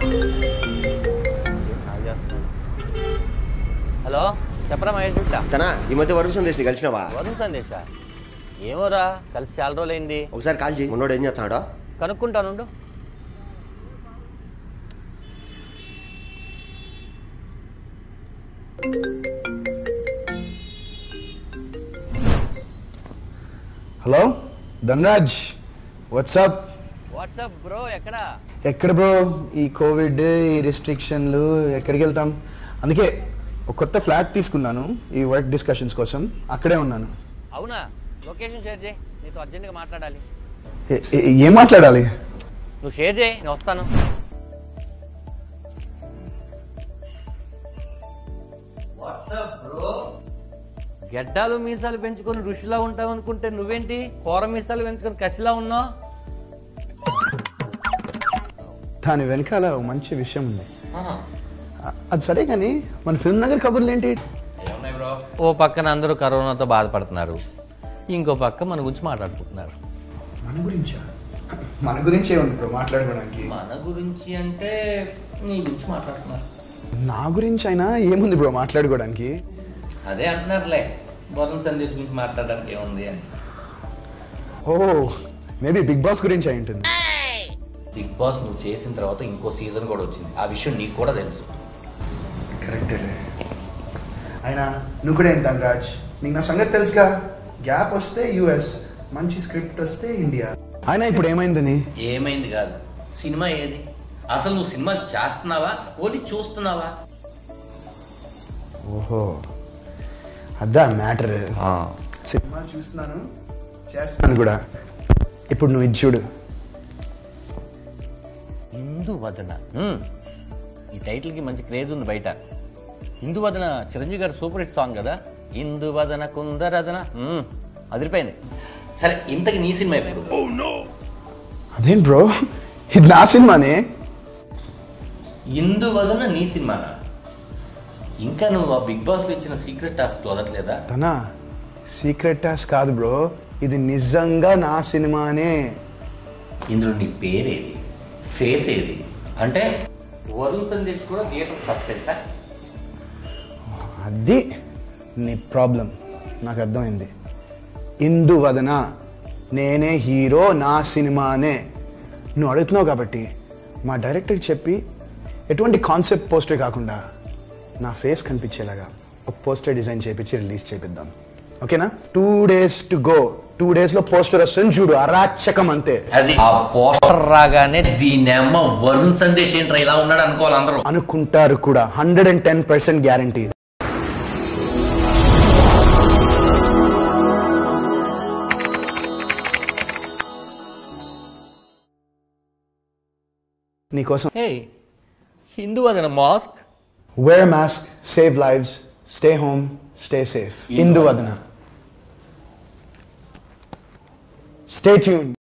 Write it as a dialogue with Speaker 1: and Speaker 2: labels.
Speaker 1: నాకు చేస్తున్నాడు. హలో చెప్పరా మహేష్ బిట్ట
Speaker 2: తనా ఈ మధ్య వరుణ్ సందేశ్ని కలిసినావా
Speaker 1: వరుణ్ సందేశ ఏమోరా కలిసి చాలా రోజులైంది
Speaker 2: ఒకసారి కాల్ చేయి ఉన్నోడు ఏం చేస్తాడో
Speaker 1: కనుక్కుంటానుండు
Speaker 3: hello Dhanraj what's up
Speaker 1: what's up bro ఎక్కడ
Speaker 3: ఎక్కడ బ్రో ఈ కోవిడ్ ఈ రెస్ట్రిక్షన్లు ఎక్కడికి వెళ్తాం అందుకే ఒక కొత్త ఫ్లాట్ తీసుకున్నాను ఈ వర్క్ డిస్కషన్స్ కోసం అక్కడే ఉన్నాను
Speaker 1: అవునా లొకేషన్ షేర్ చేయి నీతో అర్జెంట్గా మాట్లాడాలి
Speaker 3: ఏ- ఏ- ఏం మాట్లాడాలి
Speaker 1: నువ్వు షేర్ చేయి నేను వస్తాను గెడ్డాలు మీసాలు పెంచుకొని ఋషిలా ఉంటావు అనుకుంటే నువ్వేంటి కూర మీసాలు పెంచుకొని కసిలా ఉన్నావు
Speaker 3: దాని వెనకాల ఓ మంచి విషయం ఉంది అ- అది సరే కానీ మన ఫిల్మ్ నగర్ కబుర్లు ఏంటి
Speaker 1: ఓ పక్కన అందరూ కరోనాతో బాధపడుతున్నారు ఇంకో పక్క మన గురించి మాట్లాడుకుంటున్నారు
Speaker 3: మన గురించా మన గురించే ఉంది బ్రో మాట్లాడుకోవడానికి
Speaker 1: మన గురించి అంటే నీ గురించి మాట్లాడుతున్నారు
Speaker 3: నా గురించి అయినా ఏముంది బ్రో మాట్లాడుకోవడానికి
Speaker 1: అదే అంటున్నారులే వరుణ్ సందేశ్ గురించి మాట్లాడడానికి ఏముంది అని
Speaker 3: ఓ మేబీ బిగ్ బాస్ గురించి అయి ఉంటుంది
Speaker 1: బిగ్ బాస్ నువ్వు చేసిన తర్వాత ఇంకో సీజన్ కూడా వచ్చింది ఆ విషయం నీకు కూడా తెలుసు
Speaker 3: కరెక్టే అయినా నువ్వు కూడా ఏంటి రాజ్ నీకు నా సంగతి తెలుసుగా గ్యాప్ వస్తే యుఎస్ మంచి స్క్రిప్ట్ వస్తే ఇండియా అయినా ఇప్పుడు ఏమైందని
Speaker 1: ఏమైంది కాదు సినిమా ఏది అసలు నువ్వు సినిమా చేస్తున్నావా ఓన్లీ చూస్తున్నావా
Speaker 3: ఓహో అదా మ్యాటర్ సినిమా చూస్తున్నాను చేస్తాను కూడా ఇప్పుడు నువ్వు ఇది చూడు
Speaker 1: హిందూ వదన మ్మ్. ఈ టైటిల్కి మంచి క్రేజ్ ఉంది బయట హిందూ వదన చిరంజీవి గారి సూపర్ హిట్ సాంగ్ కదా హిందూ వదన కుందరదన మ్మ్. అదిరిపోయింది సరే ఇంతకి నీ సినిమా ఎప్పుడు
Speaker 3: అదేం బ్రో ఇది నా సినిమానే
Speaker 1: హిందూ వదన నీ సినిమానా ఇంకా నువ్వు ఆ బిగ్ బాస్లో ఇచ్చిన సీక్రెట్ టాస్క్ వదలట్లేదా
Speaker 3: తన సీక్రెట్ టాస్క్ కాదు బ్రో ఇది నిజంగా నా సినిమానే
Speaker 1: ఇందులో నీ పేరేది ఫేస్ ఏది అంటే వరుణ్ సందేశ్ కూడా థియేటర్ సస్పెన్సా
Speaker 3: అది నీ ప్రాబ్లం నాకు అర్థమైంది ఇందు వదన నేనే హీరో నా సినిమానే నువ్వు అడుగుతున్నావు కాబట్టి మా డైరెక్టర్ చెప్పి ఎటువంటి కాన్సెప్ట్ పోస్టర్ కాకుండా నా ఫేస్ కనిపించేలాగా ఒక పోస్టర్ డిజైన్ చేపించి రిలీజ్ చేపిద్దాం ఓకేనా two days to go two days లో పోస్టర్ వస్తుంది చూడు అరాచకం అంతే
Speaker 1: అది ఆ పోస్టర్ రాగానే దీనేమో వరుణ్ సందేశ్ ఏంట్రా ఇలా ఉన్నాడు అనుకోవాలి అందరూ
Speaker 3: అనుకుంటారు కూడా hundred and ten percent guarantee నీకోసం
Speaker 1: హే హిందూ అదన mask
Speaker 3: wear mask save lives stay home stay safe ఇందు వదన స్టే ట్యూన్